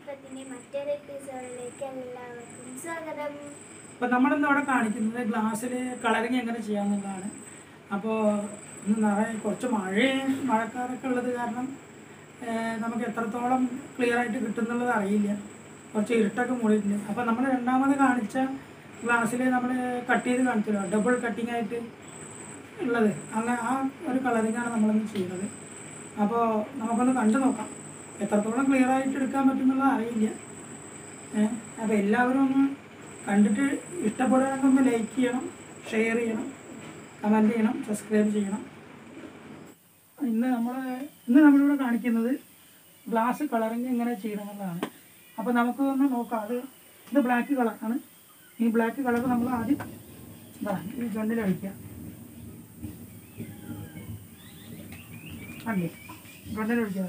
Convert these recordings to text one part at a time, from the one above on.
ചിത്രത്തിന്റെ മറ്റൊരു എപ്പിസോഡിലേക്ക് എല്ലാവർക്കും സ്വാഗതം അപ്പോൾ നമ്മളിന്ന് ഇവിടെ കാണിക്കുന്നത് ഗ്ലാസ്സിൽ കളറിങ് എങ്ങനെ ചെയ്യാമെന്നുള്ളതാണ് അപ്പോൾ ഇന്ന് നിറയെ കുറച്ച് മഴയും മഴക്കാരൊക്കെ ഉള്ളത് കാരണം ഏഹ്, നമുക്ക് എത്രത്തോളം ക്ലിയർ ആയിട്ട് കിട്ടുന്നുള്ളത് അറിയില്ല കുറച്ച് ഇരുട്ടൊക്കെ മൂടിയിട്ടുണ്ട് അപ്പോൾ നമ്മൾ രണ്ടാമത് കാണിച്ച ഗ്ലാസ്സിൽ നമ്മൾ കട്ട് ചെയ്ത് കാണിച്ചല്ലോ ഡബിൾ കട്ടിംഗ് ആയിട്ട് ഉള്ളത് അങ്ങനെ ആ ഒരു കളറിങ്ങാണ് നമ്മളിന്ന് ചെയ്യുന്നത് അപ്പോൾ നമുക്കൊന്ന് കണ്ടു നോക്കാം എത്രത്തോളം ക്ലിയർ ആയിട്ട് എടുക്കാൻ പറ്റുന്നുള്ളത് അറിയില്ല ഏഹ് അപ്പോൾ എല്ലാവരും ഒന്ന് കണ്ടിട്ട് ഇഷ്ടപ്പെടുകയാണെങ്കിൽ ഒന്ന് ലൈക്ക് ചെയ്യണം ഷെയർ ചെയ്യണം കമൻറ്റ് ചെയ്യണം സബ്സ്ക്രൈബ് ചെയ്യണം ഇന്ന് നമ്മൾ ഇന്ന് നമ്മളിവിടെ കാണിക്കുന്നത് ഗ്ലാസ് കളറിങ് എങ്ങനെ ചെയ്യണം എന്നുള്ളതാണ് അപ്പോൾ നമുക്ക് ഒന്ന് നോക്കാം അത് ഇത് ബ്ലാക്ക് കളറാണ് ഈ ബ്ലാക്ക് കളർ നമ്മൾ ആദ്യം ഇതാ ഈ ഗണ്ണിൽ അടിക്കുക അല്ലേ ഗണ്ണിൽ ഒഴിക്കുക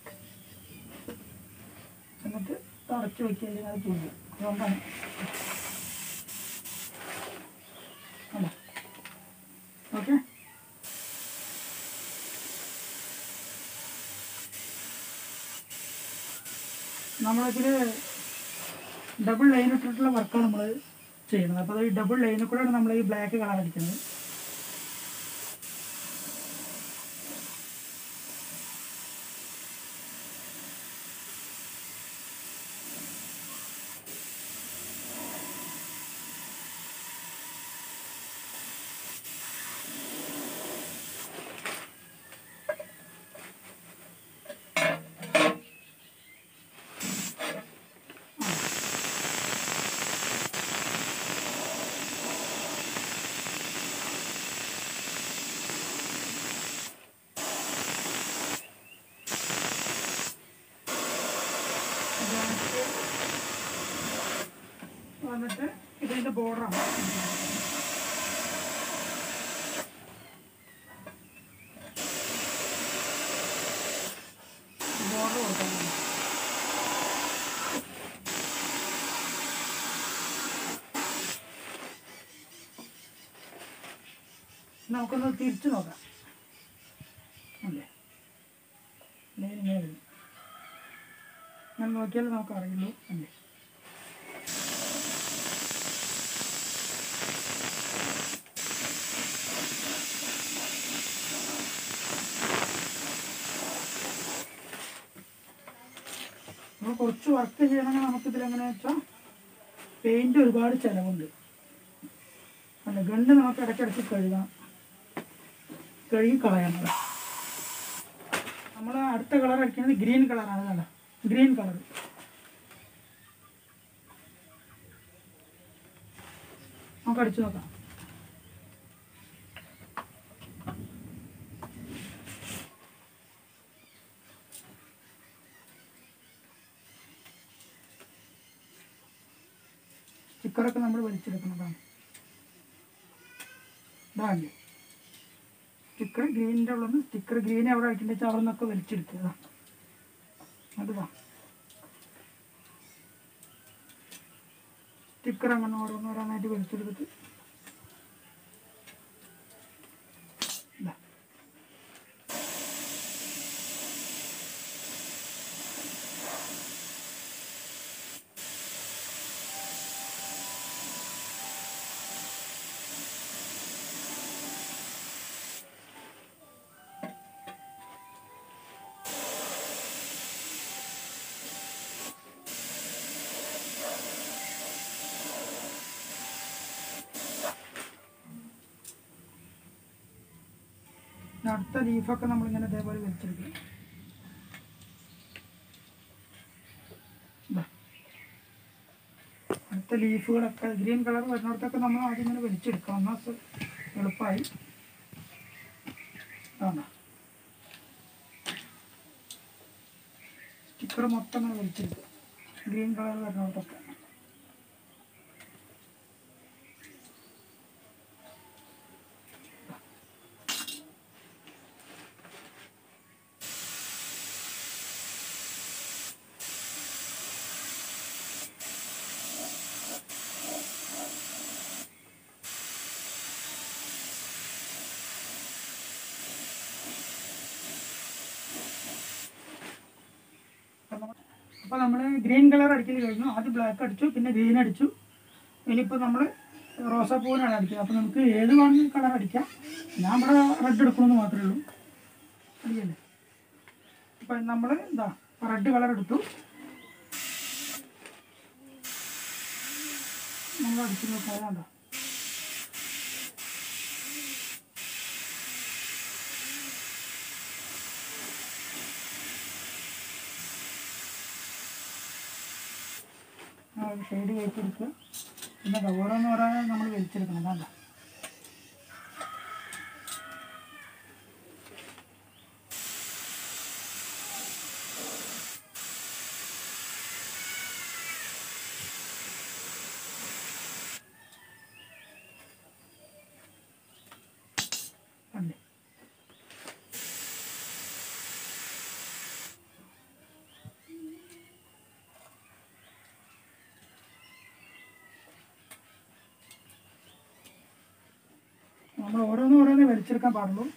എന്നിട്ട് തുടച്ച് വയ്ക്കുക അല്ലെങ്കിൽ അത് ചെയ്യും അതുകൊണ്ടാണ് അല്ല ഓക്കെ നമ്മളിതിൽ ഡബിൾ ലൈൻ ഇട്ടിട്ടുള്ള വർക്കാണ് നമ്മൾ ചെയ്യുന്നത് അപ്പോൾ ഈ ഡബിൾ ലൈനിൽ കൂടെയാണ് നമ്മൾ ഈ ബ്ലാക്ക് കളർ അടിക്കുന്നത് എന്നിട്ട് വന്നിട്ട് ഇതിൻ്റെ ബോർഡറാണ് ബോർഡർ കൊടുക്കാൻ നമുക്കൊന്ന് തിരിച്ചു നോക്കാം അല്ലേ ലൈൻ ഇങ്ങനെ വരും ഞാൻ നോക്കിയാൽ നമുക്ക് അറിയുള്ളൂ അല്ലേ നമ്മൾ കുറച്ച് വർക്ക് ചെയ്യണമെങ്കിൽ നമുക്കിതിൽ എങ്ങനെയാ വെച്ചാൽ പെയിൻറ് ഒരുപാട് ചിലവുണ്ട് അല്ല ഗണ്ട് നമുക്ക് ഇടയ്ക്കിടയ്ക്ക് കഴുകാം കഴുകി കളയണം നമ്മൾ അടുത്ത കളർ അടിക്കുന്നത് ഗ്രീൻ കളറാണ് കണ്ട ഗ്രീൻ കളർ നമുക്ക് അടിച്ചു നോക്കാം സ്റ്റിക്കറൊക്കെ നമ്മൾ വലിച്ചെടുക്കുന്നതാണ് ഇതാണല്ലേ സ്റ്റിക്കർ ഗ്രീനിൻ്റെ ഉള്ളിൽ നിന്ന് സ്റ്റിക്കർ ഗ്രീൻ എവിടെ അടിക്കേണ്ട വെച്ചാൽ അവിടെ നിന്നൊക്കെ വലിച്ചെടുക്കുക അത് വാ സ്റ്റിക്കർ അങ്ങനെ ഓരോന്നോരോന്നായിട്ട് വലിച്ചെടുത്തിട്ട് ഇതാ. ഇനി അടുത്ത ലീഫൊക്കെ നമ്മളിങ്ങനെ ഇതേപോലെ വലിച്ചെടുക്കും ഇതാ. അടുത്ത ലീഫുകളൊക്കെ ഗ്രീൻ കളർ വരുന്നിടത്തൊക്കെ നമ്മൾ ആദ്യം ഇങ്ങനെ വലിച്ചെടുക്കാം എന്നാൽ സു- എളുപ്പമായി ആണോ സ്റ്റിക്കർ മൊത്തം ഇങ്ങനെ വലിച്ചെടുക്കും ഗ്രീൻ കളർ വരുന്നിടത്തൊക്കെ അപ്പം അപ്പോൾ നമ്മൾ ഗ്രീൻ കളർ അടിക്കൽ കഴിഞ്ഞു ആദ്യം ബ്ലാക്ക് അടിച്ചു പിന്നെ ഗ്രീൻ അടിച്ചു ഇനിയിപ്പോൾ നമ്മൾ റോസാപ്പൂവിനാണ് അടിക്കുന്നത് അപ്പോൾ നമുക്ക് ഏത് വേണമെങ്കിലും കളർ അടിക്കാം ഞാൻ ഇവിടെ റെഡ് എടുക്കണമെന്ന് മാത്രമേ ഉള്ളൂ അടിയല്ലേ അപ്പം നമ്മൾ എന്താ റെഡ് കളർ എടുത്തു നമ്മൾ അടിച്ചു നോക്കാതാണ്ടോ ഷെയ്ഡ് കയറ്റിയെടുക്കുക പിന്നെ കവറെന്ന് പറയാൻ നമ്മൾ വലിച്ചെടുക്കണം അതാണ്ട കണ്ടേ നമ്മൾ ഓരോന്ന് ഓരോന്ന് വലിച്ചെടുക്കാൻ പാടുള്ളൂ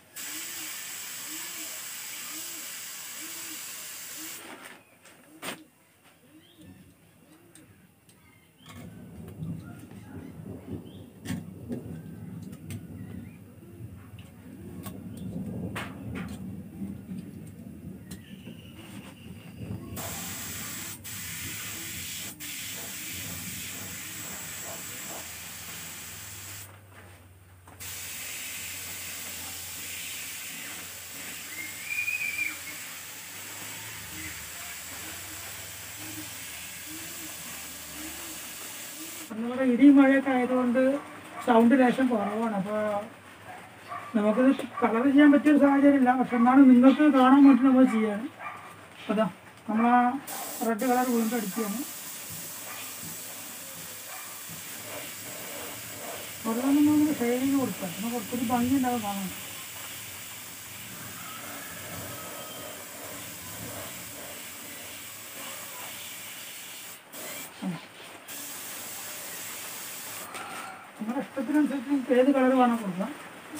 നമ്മുടെ ഇടി മഴയൊക്കെ ആയതുകൊണ്ട് സൗണ്ട് ലേശം കുറവാണ് അപ്പോൾ നമുക്കിത് കളർ ചെയ്യാൻ പറ്റിയൊരു സാഹചര്യമില്ല പക്ഷെ എന്നാലും നിങ്ങൾക്ക് കാണാൻ വേണ്ടി നമ്മൾ ചെയ്യാണ് അതാ നമ്മൾ ആ റെഡ് കളർ വീണ്ടും അടിക്കുകയാണ് ഓരോന്നും നമ്മൾ ഷെയ്ഡിങ് കൊടുക്കാം എന്നാൽ കുറച്ചൊരു ഭംഗി ഉണ്ടാവും കാണാൻ നമ്മുടെ ഇഷ്ടത്തിനനുസരിച്ച് നമുക്ക് ഏത് കളർ വേണം കൊടുക്കാം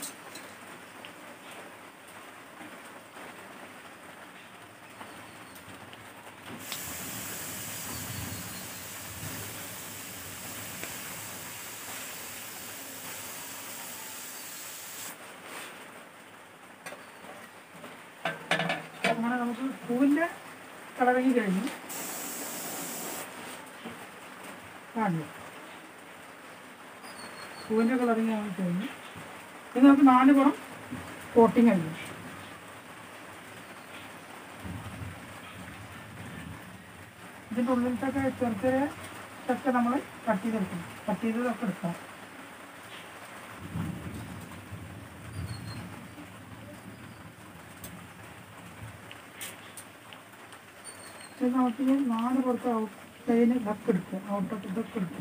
അങ്ങനെ നമുക്ക് പൂവിൻ്റെ കളറിങ് കഴിഞ്ഞു കാണില്ല പൂവിൻ്റെ കളറിങ് ആയി കഴിഞ്ഞു ഇത് നമുക്ക് നാല് പുറം കോട്ടിങ് കഴിഞ്ഞു ഇതിൻ്റെ ഉള്ളിലത്തൊക്കെ ചെറിയ ചെറിയ ഇതൊക്കെ നമ്മൾ കട്ട് ചെയ്തെടുക്കണം കട്ട് ചെയ്തതൊക്കെ എടുക്കാം ഇത് നമുക്ക് ഈ നാല് പുറത്ത് ഔട്ട് ലൈന് ഇതൊക്കെ എടുക്കുക ഔട്ടോട്ട് ഇതൊക്കെ എടുക്കുക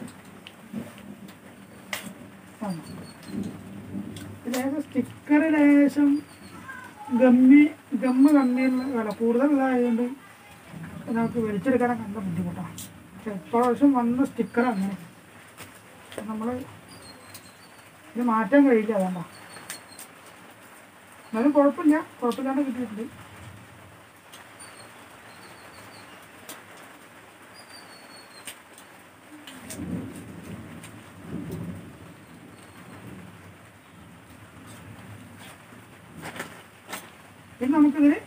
ആണ്. ഇതിലേത് സ്റ്റിക്കർ ലേശം ഗമ്മി ഗമ്മ് കമ്മിയുള്ള അല്ല കൂടുതലുള്ളതായതുകൊണ്ട് നമുക്ക് വലിച്ചെടുക്കാനൊക്കെ നല്ല ബുദ്ധിമുട്ടാണ് പക്ഷെ ഇപ്രാവശ്യം വന്ന സ്റ്റിക്കർ അങ്ങനെ നമ്മൾ ഇത് മാറ്റാൻ കഴിയില്ല അതുകൊണ്ടാ എന്നാലും കുഴപ്പമില്ല കുഴപ്പമില്ലാണ്ട് കിട്ടിയിട്ടുണ്ട് പിന്നെ നമുക്കിതിൽ